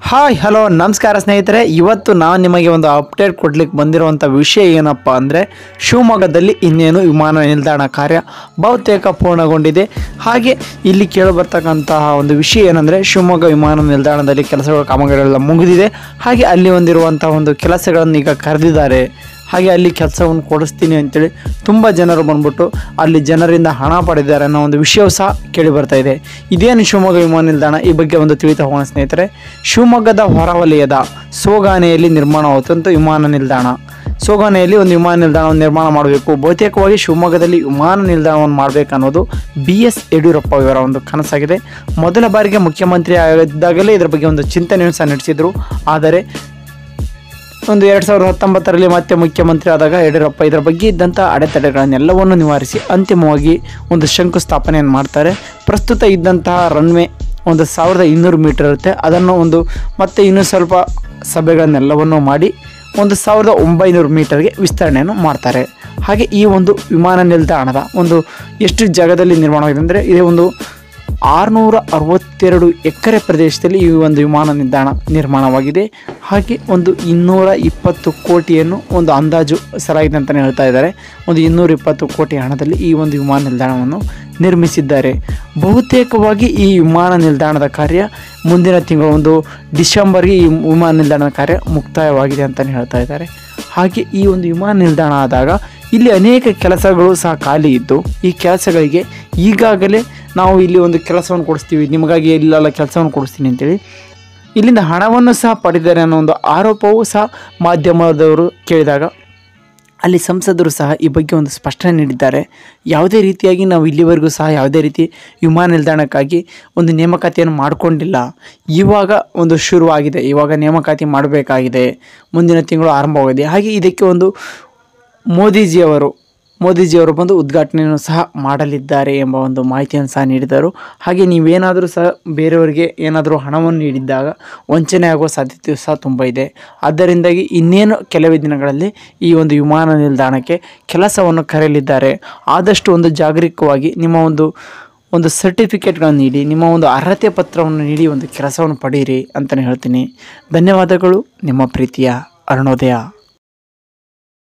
hi hello ನಮಸ್ಕಾರ ಸ್ನೇಹಿತರೆ ಇವತ್ತು ನಾನು ನಿಮಗೆ ಒಂದು ಅಪ್ಡೇಟ್ ಕೊಡ್ಲಿಕ್ಕೆ ಬಂದಿರುವಂಥ ವಿಷಯ ಏನಪ್ಪ ಅಂದರೆ ಶಿವಮೊಗ್ಗದಲ್ಲಿ ಇನ್ನೇನು ವಿಮಾನ ನಿಲ್ದಾಣ ಕಾರ್ಯ ಬಹುತೇಕ ಪೂರ್ಣಗೊಂಡಿದೆ ಹಾಗೆ ಇಲ್ಲಿ ಕೇಳಿಬರ್ತಕ್ಕಂತಹ ಒಂದು ವಿಷಯ ಏನಂದರೆ ಶಿವಮೊಗ್ಗ ವಿಮಾನ ನಿಲ್ದಾಣದಲ್ಲಿ ಕೆಲಸಗಳ ಕಾಮಗಾರಿಗಳೆಲ್ಲ ಮುಗಿದಿದೆ ಹಾಗೆ ಅಲ್ಲಿ ಹೊಂದಿರುವಂಥ ಒಂದು ಕೆಲಸಗಳನ್ನು ಈಗ ಕರೆದಿದ್ದಾರೆ ಹಾಗೆ ಅಲ್ಲಿ ಕೆಲಸವನ್ನು ಕೊಡಿಸ್ತೀನಿ ಅಂತೇಳಿ ತುಂಬ ಜನರು ಬಂದ್ಬಿಟ್ಟು ಅಲ್ಲಿ ಜನರಿಂದ ಹಣ ಪಡೆದಿದ್ದಾರೆ ಅನ್ನೋ ಒಂದು ವಿಷಯವೂ ಸಹ ಕೇಳಿ ಬರ್ತಾ ಇದೆ ಇದೇನು ಶಿವಮೊಗ್ಗ ವಿಮಾನ ನಿಲ್ದಾಣ ಈ ಬಗ್ಗೆ ಒಂದು ತಿಳಿತಾ ಹೋಗೋಣ ಸ್ನೇಹಿತರೆ ಶಿವಮೊಗ್ಗದ ಹೊರವಲಯದ ಸೋಗಾನೆಯಲ್ಲಿ ನಿರ್ಮಾಣವಾಗುತ್ತಂತ ವಿಮಾನ ನಿಲ್ದಾಣ ಸೋಗಾನೆಯಲ್ಲಿ ಒಂದು ವಿಮಾನ ನಿಲ್ದಾಣವನ್ನು ನಿರ್ಮಾಣ ಮಾಡಬೇಕು ಬಹುತೇಕವಾಗಿ ಶಿವಮೊಗ್ಗದಲ್ಲಿ ವಿಮಾನ ನಿಲ್ದಾಣವನ್ನು ಮಾಡಬೇಕನ್ನೋದು ಬಿ ಎಸ್ ಯಡಿಯೂರಪ್ಪ ಇವರ ಒಂದು ಕನಸಾಗಿದೆ ಮೊದಲ ಬಾರಿಗೆ ಮುಖ್ಯಮಂತ್ರಿ ಆಗಿದ್ದಾಗಲೇ ಇದರ ಬಗ್ಗೆ ಒಂದು ಚಿಂತನೆಯನ್ನು ಸಹ ನಡೆಸಿದರು ಆದರೆ ಒಂದು ಎರಡು ಸಾವಿರದ ಹತ್ತೊಂಬತ್ತರಲ್ಲಿ ಮತ್ತೆ ಮುಖ್ಯಮಂತ್ರಿ ಆದಾಗ ಯಡಿಯೂರಪ್ಪ ಇದರ ಬಗ್ಗೆ ಇದ್ದಂಥ ಅಡೆತಡೆಗಳನ್ನೆಲ್ಲವನ್ನು ನಿವಾರಿಸಿ ಅಂತಿಮವಾಗಿ ಒಂದು ಶಂಕುಸ್ಥಾಪನೆಯನ್ನು ಮಾಡ್ತಾರೆ ಪ್ರಸ್ತುತ ಇದ್ದಂತಹ ರನ್ವೇ ಒಂದು ಸಾವಿರದ ಇನ್ನೂರು ಮೀಟರ್ ಇರುತ್ತೆ ಅದನ್ನು ಒಂದು ಮತ್ತೆ ಇನ್ನೂ ಸ್ವಲ್ಪ ಸಭೆಗಳನ್ನೆಲ್ಲವನ್ನು ಮಾಡಿ ಒಂದು ಸಾವಿರದ ಒಂಬೈನೂರು ಮೀಟರ್ಗೆ ವಿಸ್ತರಣೆಯನ್ನು ಮಾಡ್ತಾರೆ ಹಾಗೆ ಈ ಒಂದು ವಿಮಾನ ನಿಲ್ದಾಣದ ಒಂದು ಎಷ್ಟು ಜಾಗದಲ್ಲಿ ನಿರ್ಮಾಣವಾಗಿದೆ ಅಂದರೆ ಇದೇ ಒಂದು ಆರುನೂರ ಅರವತ್ತೆರಡು ಎಕರೆ ಪ್ರದೇಶದಲ್ಲಿ ಈ ಒಂದು ವಿಮಾನ ನಿಲ್ದಾಣ ನಿರ್ಮಾಣವಾಗಿದೆ ಹಾಗೆ ಒಂದು ಇನ್ನೂರ ಇಪ್ಪತ್ತು ಕೋಟಿಯನ್ನು ಒಂದು ಅಂದಾಜು ಸರಾಗಿದೆ ಅಂತಲೇ ಹೇಳ್ತಾ ಇದ್ದಾರೆ ಒಂದು ಇನ್ನೂರ ಇಪ್ಪತ್ತು ಕೋಟಿ ಹಣದಲ್ಲಿ ಈ ಒಂದು ವಿಮಾನ ನಿಲ್ದಾಣವನ್ನು ನಿರ್ಮಿಸಿದ್ದಾರೆ ಬಹುತೇಕವಾಗಿ ಈ ವಿಮಾನ ನಿಲ್ದಾಣದ ಕಾರ್ಯ ಮುಂದಿನ ತಿಂಗಳು ಒಂದು ಡಿಸೆಂಬರ್ಗೆ ಈ ವಿಮಾನ ನಿಲ್ದಾಣದ ಕಾರ್ಯ ಮುಕ್ತಾಯವಾಗಿದೆ ಅಂತಲೇ ಹೇಳ್ತಾ ಇದ್ದಾರೆ ಹಾಗೆ ಈ ಒಂದು ವಿಮಾನ ನಿಲ್ದಾಣ ಆದಾಗ ಇಲ್ಲಿ ಅನೇಕ ಕೆಲಸಗಳು ಸಹ ಖಾಲಿ ಇದ್ದು ಈ ಕೆಲಸಗಳಿಗೆ ಈಗಾಗಲೇ ನಾವು ಇಲ್ಲಿ ಒಂದು ಕೆಲಸವನ್ನು ಕೊಡಿಸ್ತೀವಿ ನಿಮಗಾಗಿ ಇಲ್ಲೆಲ್ಲ ಕೆಲಸವನ್ನು ಕೊಡಿಸ್ತೀನಿ ಅಂತೇಳಿ ಇಲ್ಲಿಂದ ಹಣವನ್ನು ಸಹ ಪಡೆದಿದ್ದಾರೆ ಅನ್ನೋ ಒಂದು ಆರೋಪವೂ ಸಹ ಮಾಧ್ಯಮದವರು ಕೇಳಿದಾಗ ಅಲ್ಲಿ ಸಂಸದರು ಸಹ ಈ ಬಗ್ಗೆ ಒಂದು ಸ್ಪಷ್ಟನೆ ನೀಡಿದ್ದಾರೆ ಯಾವುದೇ ರೀತಿಯಾಗಿ ನಾವು ಇಲ್ಲಿವರೆಗೂ ಸಹ ಯಾವುದೇ ರೀತಿ ವಿಮಾನ ನಿಲ್ದಾಣಕ್ಕಾಗಿ ಒಂದು ನೇಮಕಾತಿಯನ್ನು ಮಾಡಿಕೊಂಡಿಲ್ಲ ಇವಾಗ ಒಂದು ಶುರುವಾಗಿದೆ ಇವಾಗ ನೇಮಕಾತಿ ಮಾಡಬೇಕಾಗಿದೆ ಮುಂದಿನ ತಿಂಗಳು ಆರಂಭವಾಗಿದೆ ಹಾಗೆ ಇದಕ್ಕೆ ಒಂದು ಮೋದಿಜಿಯವರು ಮೋದಿಜಿಯವರು ಬಂದು ಉದ್ಘಾಟನೆಯನ್ನು ಸಹ ಮಾಡಲಿದ್ದಾರೆ ಎಂಬ ಒಂದು ಮಾಹಿತಿಯನ್ನು ಸಹ ನೀಡಿದರು ಹಾಗೆ ನೀವೇನಾದರೂ ಸಹ ಬೇರೆಯವರಿಗೆ ಏನಾದರೂ ಹಣವನ್ನು ನೀಡಿದ್ದಾಗ ವಂಚನೆ ಆಗುವ ಸಾಧ್ಯತೆಯೂ ಸಹ ತುಂಬ ಇದೆ ಆದ್ದರಿಂದಾಗಿ ಇನ್ನೇನು ಕೆಲವೇ ದಿನಗಳಲ್ಲಿ ಈ ಒಂದು ವಿಮಾನ ನಿಲ್ದಾಣಕ್ಕೆ ಕೆಲಸವನ್ನು ಕರೆಯಲಿದ್ದಾರೆ ಆದಷ್ಟು ಒಂದು ಜಾಗರೂಕವಾಗಿ ನಿಮ್ಮ ಒಂದು ಒಂದು ಸರ್ಟಿಫಿಕೇಟ್ಗಳನ್ನು ನೀಡಿ ನಿಮ್ಮ ಒಂದು ಅರ್ಹತೆ ಪತ್ರವನ್ನು ನೀಡಿ ಒಂದು ಕೆಲಸವನ್ನು ಪಡೆಯಿರಿ ಅಂತಲೇ ಹೇಳ್ತೀನಿ ಧನ್ಯವಾದಗಳು ನಿಮ್ಮ ಪ್ರೀತಿಯ ಅರುಣೋದಯ